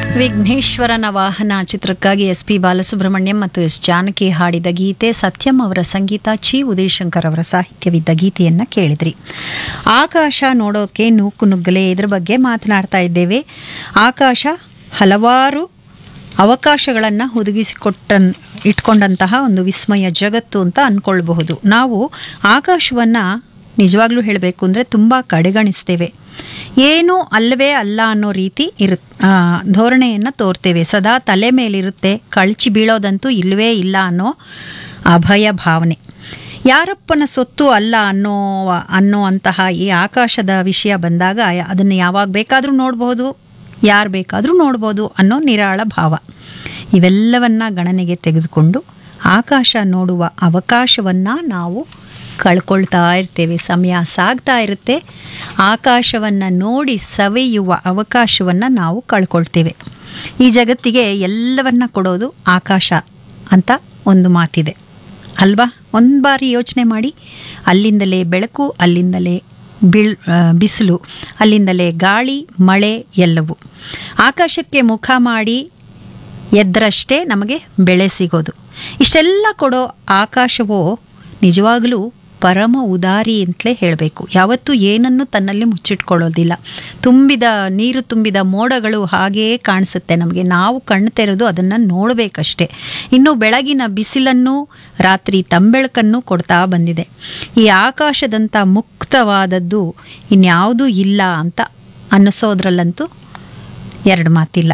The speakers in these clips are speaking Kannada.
ವಿಘ್ನೇಶ್ವರನ ವಾಹನ ಚಿತ್ರಕ್ಕಾಗಿ ಎಸ್ ಪಿ ಬಾಲಸುಬ್ರಹ್ಮಣ್ಯಂ ಮತ್ತು ಎಸ್ ಜಾನಕಿ ಹಾಡಿದ ಗೀತೆ ಸತ್ಯಂ ಅವರ ಸಂಗೀತ ಚಿ ಉದಯಶಂಕರ್ ಅವರ ಸಾಹಿತ್ಯವಿದ್ದ ಗೀತೆಯನ್ನ ಕೇಳಿದ್ರಿ ಆಕಾಶ ನೋಡೋಕೆ ನೂಕು ನುಗ್ಗಲೆ ಇದ್ರ ಬಗ್ಗೆ ಮಾತನಾಡ್ತಾ ಇದ್ದೇವೆ ಆಕಾಶ ಹಲವಾರು ಅವಕಾಶಗಳನ್ನು ಹುದುಗಿಸಿಕೊಟ್ಟ ಇಟ್ಕೊಂಡಂತಹ ಒಂದು ವಿಸ್ಮಯ ಜಗತ್ತು ಅಂತ ಅಂದ್ಕೊಳ್ಬಹುದು ನಾವು ಆಕಾಶವನ್ನು ನಿಜವಾಗ್ಲೂ ಹೇಳಬೇಕು ಅಂದರೆ ತುಂಬ ಕಡೆಗಣಿಸ್ತೇವೆ ಏನು ಅಲ್ಲವೇ ಅಲ್ಲ ಅನ್ನೋ ರೀತಿ ಇರು ಧೋರಣೆಯನ್ನು ತೋರ್ತೇವೆ ಸದಾ ತಲೆ ಮೇಲಿರುತ್ತೆ ಕಳಚಿ ಬೀಳೋದಂತೂ ಇಲ್ಲವೇ ಇಲ್ಲ ಅನ್ನೋ ಅಭಯ ಭಾವನೆ ಯಾರಪ್ಪನ ಸೊತ್ತು ಅಲ್ಲ ಅನ್ನೋ ಅನ್ನೋ ಅಂತಹ ಈ ಆಕಾಶದ ವಿಷಯ ಬಂದಾಗ ಅದನ್ನು ಯಾವಾಗ ಬೇಕಾದರೂ ನೋಡ್ಬೋದು ಯಾರು ಬೇಕಾದರೂ ನೋಡ್ಬೋದು ಅನ್ನೋ ನಿರಾಳ ಭಾವ ಇವೆಲ್ಲವನ್ನ ಗಣನೆಗೆ ತೆಗೆದುಕೊಂಡು ಆಕಾಶ ನೋಡುವ ಅವಕಾಶವನ್ನು ನಾವು ಕಳ್ಕೊಳ್ತಾ ಇರ್ತೇವೆ ಸಮಯ ಸಾಗ್ತಾ ಇರುತ್ತೆ ಆಕಾಶವನ್ನು ನೋಡಿ ಸವೆಯುವ ಅವಕಾಶವನ್ನು ನಾವು ಕಳ್ಕೊಳ್ತೇವೆ ಈ ಜಗತ್ತಿಗೆ ಎಲ್ಲವನ್ನ ಕೊಡೋದು ಆಕಾಶ ಅಂತ ಒಂದು ಮಾತಿದೆ ಅಲ್ವಾ ಒಂದು ಬಾರಿ ಯೋಚನೆ ಮಾಡಿ ಅಲ್ಲಿಂದಲೇ ಬೆಳಕು ಅಲ್ಲಿಂದಲೇ ಬಿಳ್ ಬಿಸಿಲು ಅಲ್ಲಿಂದಲೇ ಗಾಳಿ ಮಳೆ ಎಲ್ಲವೂ ಆಕಾಶಕ್ಕೆ ಮುಖ ಮಾಡಿ ಎದ್ದರಷ್ಟೇ ನಮಗೆ ಬೆಳೆ ಸಿಗೋದು ಇಷ್ಟೆಲ್ಲ ಕೊಡೋ ಆಕಾಶವೋ ನಿಜವಾಗಲೂ ಪರಮ ಉದಾರಿ ಅಂತಲೇ ಹೇಳಬೇಕು ಯಾವತ್ತೂ ಏನನ್ನು ತನ್ನಲ್ಲಿ ಮುಚ್ಚಿಟ್ಕೊಳ್ಳೋದಿಲ್ಲ ತುಂಬಿದ ನೀರು ತುಂಬಿದ ಮೋಡಗಳು ಹಾಗೆಯೇ ಕಾಣಿಸುತ್ತೆ ನಮಗೆ ನಾವು ಕಣ್ಣು ತೆರೆದು ಅದನ್ನು ನೋಡಬೇಕಷ್ಟೆ ಇನ್ನು ಬೆಳಗಿನ ಬಿಸಿಲನ್ನು ರಾತ್ರಿ ತಂಬೆಳಕನ್ನು ಕೊಡ್ತಾ ಬಂದಿದೆ ಈ ಆಕಾಶದಂಥ ಮುಕ್ತವಾದದ್ದು ಇನ್ಯಾವುದೂ ಇಲ್ಲ ಅಂತ ಅನ್ನಿಸೋದ್ರಲ್ಲಂತೂ ಎರಡು ಮಾತಿಲ್ಲ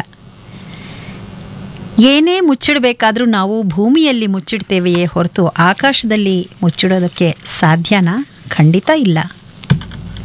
ಏನೇ ಮುಚ್ಚಿಡಬೇಕಾದ್ರೂ ನಾವು ಭೂಮಿಯಲ್ಲಿ ಮುಚ್ಚಿಡ್ತೇವೆಯೇ ಹೊರತು ಆಕಾಶದಲ್ಲಿ ಮುಚ್ಚಿಡೋದಕ್ಕೆ ಸಾಧ್ಯನಾ ಖಂಡಿತ ಇಲ್ಲ